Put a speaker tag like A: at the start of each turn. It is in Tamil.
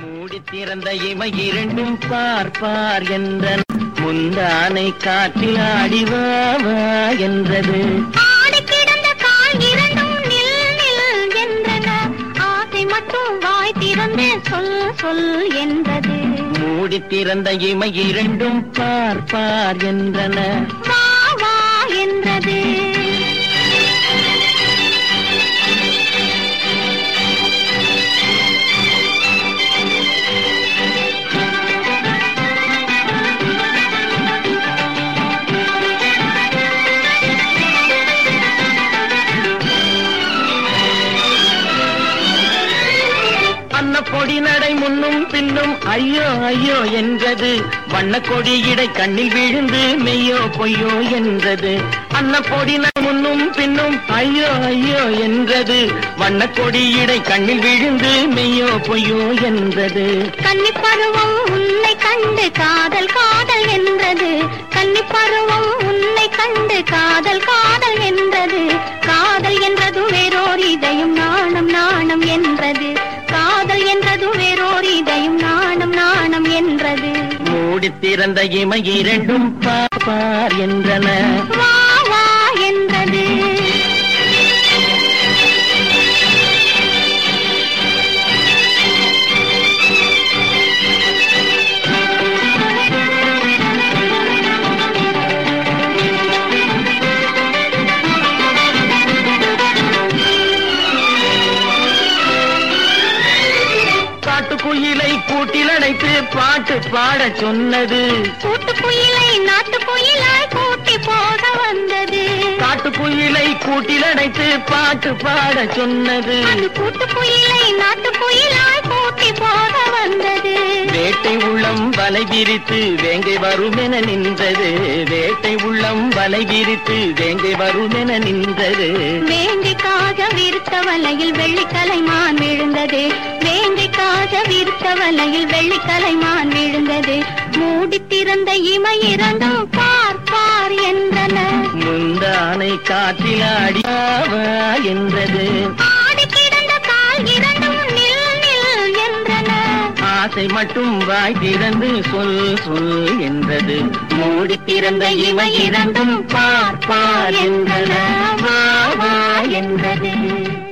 A: மூடி திறந்த இமை இரண்டும் பார் பார் என்றன் முந்தானை காற்றில் ஆடி வா வா என்றது
B: ஆடி கிடந்த கால் இரண்டும் நில் நில் என்றன ஆசை மட்டும் வாய் திறந்து சொல் சொல் என்றது
A: மூடி திறந்த இமை இரண்டும் பார் பார் என்றன
B: வா வா என்றது
A: அன்ன பொடி நடை முன்னும் பின்னும் ஐயோ ஐயோ என்றது வண்ண கொடி இடை கண்ணில் விழுந்து மெய்யோ பொய்யோ என்றது அன்ன பொடி நடை முன்னும் பின்னும் ஐயோ ஐயோ என்றது வண்ண கொடி இடை கண்ணில் விழுந்து மெய்யோ பொய்யோ என்றது
B: கன்னி பருவம் உன்னை கண்டு காதல் காதல் என்றது கன்னி பருவம் உன்னை கண்டு காதல் காதல் என்றது காதல் என்றது வேறோர் இதயம் நாணம் நாணம் என்றது காதல் என்றது வேறோர் இதயம் நாணம் நாணம் என்றது
A: மூடி திறந்த இமை இரண்டும் பார் பார் என்றன
B: வா வா என்றது
A: காட்டுக்குயிலை கூட்டில் அடைத்து பாட்டு பாடச் சொன்னது
B: கூட்டுக்குயிலை நாட்டுக்குயிலாய் கூட்டி போக வந்தது
A: காட்டுக்குயிலை கூட்டில் அடைத்து பாட்டு பாடச் சொன்னது
B: அது கூட்டுக்குயிலை நாட்டுக்குயிலாய் கூட்டி போக வந்தது
A: வேட்டை உள்ளம் வலை விரித்து வேங்கை வருமென நின்றது வேட்டை உள்ளம் வலை விரித்து வேங்கை வருமென நின்றது
B: வேங்கைக்காக விருத்த வலையில் வெள்ளிக்கலைமான் விழுந்தது வேங்கைக்காக விருத்த வலையில் வெள்ளிக்கலைமான் விழுந்தது மூடி திறந்த இமை இரண்டும் பார் பார் என்றன
A: முந்தானை காற்றில் ஆடி வா, வா என்றது
B: ஆடி கிடந்த கால் இரண்டும் நில் நில் என்றன
A: ஆசை மட்டும் வாய் திறந்து சொல் சொல் என்றது மூடி திறந்த இமை இரண்டும் பார் பார் என்றன வா வா என்றது